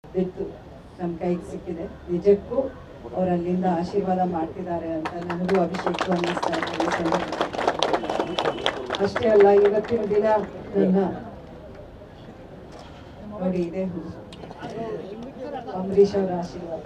ಬಿತ್ತು ನಮ್ಮ ಕೈಗೆ ಸಿಕ್ಕಿದೆ ನಿಜಕ್ಕೂ ಅವ್ರು ಅಲ್ಲಿಂದ ಆಶೀರ್ವಾದ ಮಾಡ್ತಿದ್ದಾರೆ ಅಂತ ನನಗೂ ಅಭಿಷೇಕ್ ಅನ್ನಿಸ್ತಾ ಇದೆ ಈ ಸಂದರ್ಭದಲ್ಲಿ. ಅಷ್ಟೇ ಅಲ್ಲ ಇವತ್ತಿನ ದಿನ ನನ್ನ ನೋಡಿ ಇದೆ ಹೂ. ಅಂಬರೀಷ್ ಅವರ ಆಶೀರ್ವಾದ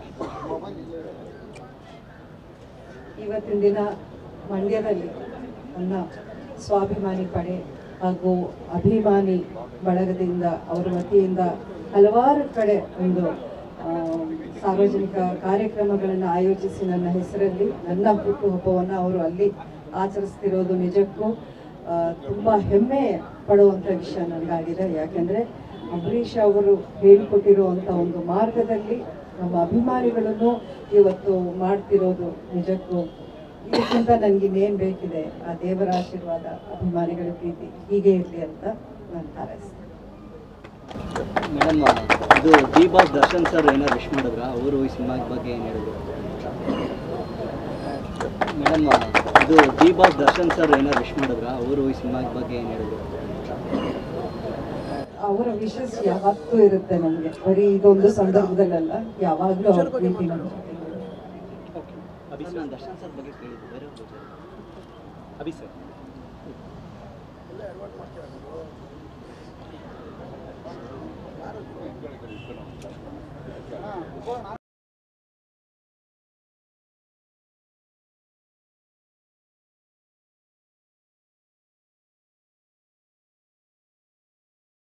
ಇವತ್ತಿನ ದಿನ ಮಂಡ್ಯದಲ್ಲಿ ನನ್ನ ಸ್ವಾಭಿಮಾನಿ ಪಡೆ ಹಾಗೂ ಅಭಿಮಾನಿ ಬಳಗದಿಂದ ಅವರ ವತಿಯಿಂದ ಹಲವಾರು ಕಡೆ ಒಂದು ಆ, ಸಾರ್ವಜನಿಕ ಕಾರ್ಯಕ್ರಮಗಳನ್ನು ಆಯೋಜಿಸಿ ನನ್ನ ಹೆಸರಲ್ಲಿ ನನ್ನ ಹುಟ್ಟುಹಬ್ಬವನ್ನು ಅವರು ಅಲ್ಲಿ ಆಚರಿಸ್ತಿರೋದು ನಿಜಕ್ಕೂ ಆ, ತುಂಬಾ ಹೆಮ್ಮೆ ಪಡುವಂಥ ವಿಷಯ ನನಗಾಗಿದೆ ಯಾಕೆಂದರೆ ಅಂಬರೀಷ್ ಅವರು ಹೇಳಿಕೊಟ್ಟಿರುವಂಥ ಒಂದು ಮಾರ್ಗದಲ್ಲಿ ನಮ್ಮ ಅಭಿಮಾನಿಗಳನ್ನು ಇವತ್ತು ಮಾಡ್ತಿರೋದು ನಿಜಕ್ಕೂ ಇದಕ್ಕಿಂತ ನನಗೆ ಇನ್ನೇನು ಬೇಕಿದೆ ಆ ದೇವರ ಆಶೀರ್ವಾದ ಅಭಿಮಾನಿಗಳ ಪ್ರೀತಿ ಹೀಗೆ ಇರಲಿ ಅಂತ ನಾನು ಹಾರೈಸ್ತೀನಿ ಮೇಡಮ್ ಇದು ಡಿ ಬಾಸ್ ದರ್ಶನ್ ಸರ್ ಏನಾದ್ರು ವಿಶ್ ಮಾಡಿದ್ರ ಅವರು ಈ ಸಿನಿಮಾ ಬಗ್ಗೆ ಏನು ಹೇಳಿದ್ರು ಮೇಡಮ್ ಇದು ಡಿ ಬಾಸ್ ದರ್ಶನ್ ಸರ್ ಏನಾದ್ರು ವಿಶ್ ಮಾಡಿದ್ರ ಅವರು ಈ ಸಿನಿಮಾ ಬಗ್ಗೆ ಏನು ಹೇಳಿದ್ರು ಅವರ ವಿಶಸ್ ಯಾವತ್ತೂ ಇರುತ್ತೆ ನಮಗೆ ಬರೀ ಇದೊಂದು ಸಂದರ್ಭದಲ್ಲಲ್ಲ ಯಾವಾಗಲೂ ಅವ್ರ ಪ್ರೀತಿ ನಮ್ಮ ಜೊತೆಗೆ ಇರುತ್ತೆ. ಅಭಿ ನಾನು ದರ್ಶನ್ ಸರ್ ಬಗ್ಗೆ ಕೇಳಿದ್ದು ಬೇರೆ ಅಭಿ ಸರ್